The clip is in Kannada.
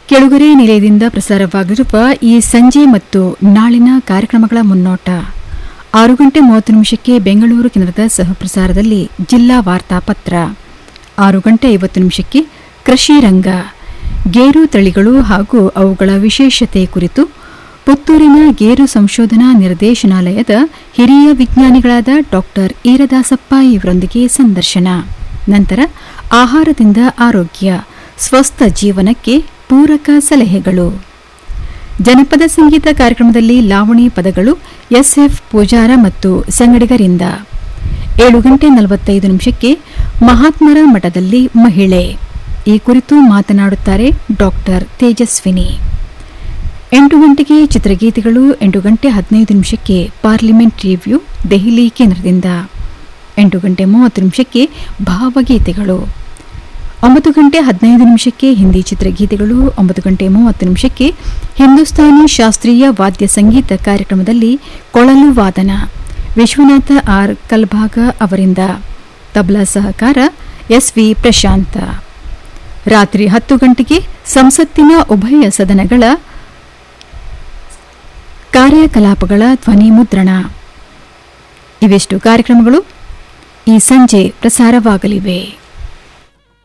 ಕೆಳುಗರೆ ನಿಲಯದಿಂದ ಪ್ರಸಾರವಾಗಿರುವ ಈ ಸಂಜೆ ಮತ್ತು ನಾಳಿನ ಕಾರ್ಯಕ್ರಮಗಳ ಮುನ್ನೋಟ ಆರು ಗಂಟೆ ಮೂವತ್ತು ನಿಮಿಷಕ್ಕೆ ಬೆಂಗಳೂರು ಕೇಂದ್ರದ ಸಹಪ್ರಸಾರದಲ್ಲಿ ಜಿಲ್ಲಾ ವಾರ್ತಾ ಪತ್ರ ಆರು ಗಂಟೆ ಐವತ್ತು ನಿಮಿಷಕ್ಕೆ ಕೃಷಿ ರಂಗ ಗೇರು ತಳಿಗಳು ಹಾಗೂ ಅವುಗಳ ವಿಶೇಷತೆ ಕುರಿತು ಪುತ್ತೂರಿನ ಗೇರು ಸಂಶೋಧನಾ ನಿರ್ದೇಶನಾಲಯದ ಹಿರಿಯ ವಿಜ್ಞಾನಿಗಳಾದ ಡಾಕ್ಟರ್ ಈರದಾಸಪ್ಪ ಇವರೊಂದಿಗೆ ಸಂದರ್ಶನ ನಂತರ ಆಹಾರದಿಂದ ಆರೋಗ್ಯ ಸ್ವಸ್ಥ ಜೀವನಕ್ಕೆ ಪೂರಕ ಸಲಹೆಗಳು ಜನಪದ ಸಂಗೀತ ಕಾರ್ಯಕ್ರಮದಲ್ಲಿ ಲಾವಣಿ ಪದಗಳು ಎಸ್ಎಫ್ ಪೂಜಾರ ಮತ್ತು ಸಂಗಡಿಗರಿಂದ ಏಳು ಗಂಟೆ ನಲವತ್ತೈದು ನಿಮಿಷಕ್ಕೆ ಮಹಾತ್ಮರ ಮಠದಲ್ಲಿ ಮಹಿಳೆ ಈ ಕುರಿತು ಮಾತನಾಡುತ್ತಾರೆ ಡಾಕ್ಟರ್ ತೇಜಸ್ವಿನಿ ಎಂಟು ಗಂಟೆಗೆ ಚಿತ್ರಗೀತೆಗಳು ಎಂಟು ಗಂಟೆ ಹದಿನೈದು ನಿಮಿಷಕ್ಕೆ ಪಾರ್ಲಿಮೆಂಟ್ ರಿವ್ಯೂ ದೆಹಲಿ ಕೇಂದ್ರದಿಂದ ಎಂಟು ಗಂಟೆ ಮೂವತ್ತು ನಿಮಿಷಕ್ಕೆ ಭಾವಗೀತೆಗಳು ಒಂಬತ್ತು ಗಂಟೆ ಹದಿನೈದು ನಿಮಿಷಕ್ಕೆ ಹಿಂದಿ ಚಿತ್ರಗೀತೆಗಳು ಒಂಬತ್ತು ಗಂಟೆ ಮೂವತ್ತು ನಿಮಿಷಕ್ಕೆ ಹಿಂದೂಸ್ತಾನಿ ಶಾಸ್ತ್ರೀಯ ವಾದ್ಯ ಸಂಗೀತ ಕಾರ್ಯಕ್ರಮದಲ್ಲಿ ಕೊಳಲು ವಾದನ ವಿಶ್ವನಾಥ ಆರ್ ಕಲ್ಭಾಗ ಅವರಿಂದ ತಬ್ಲಾ ಸಹಕಾರ ಎಸ್ವಿ ಪ್ರಶಾಂತ ರಾತ್ರಿ ಹತ್ತು ಗಂಟೆಗೆ ಸಂಸತ್ತಿನ ಉಭಯ ಸದನಗಳ ಕಾರ್ಯಕಲಾಪಗಳ ಧ್ವನಿ ಮುದ್ರಣ ಇವೆಷ್ಟು ಕಾರ್ಯಕ್ರಮಗಳು ಈ ಸಂಜೆ ಪ್ರಸಾರವಾಗಲಿವೆ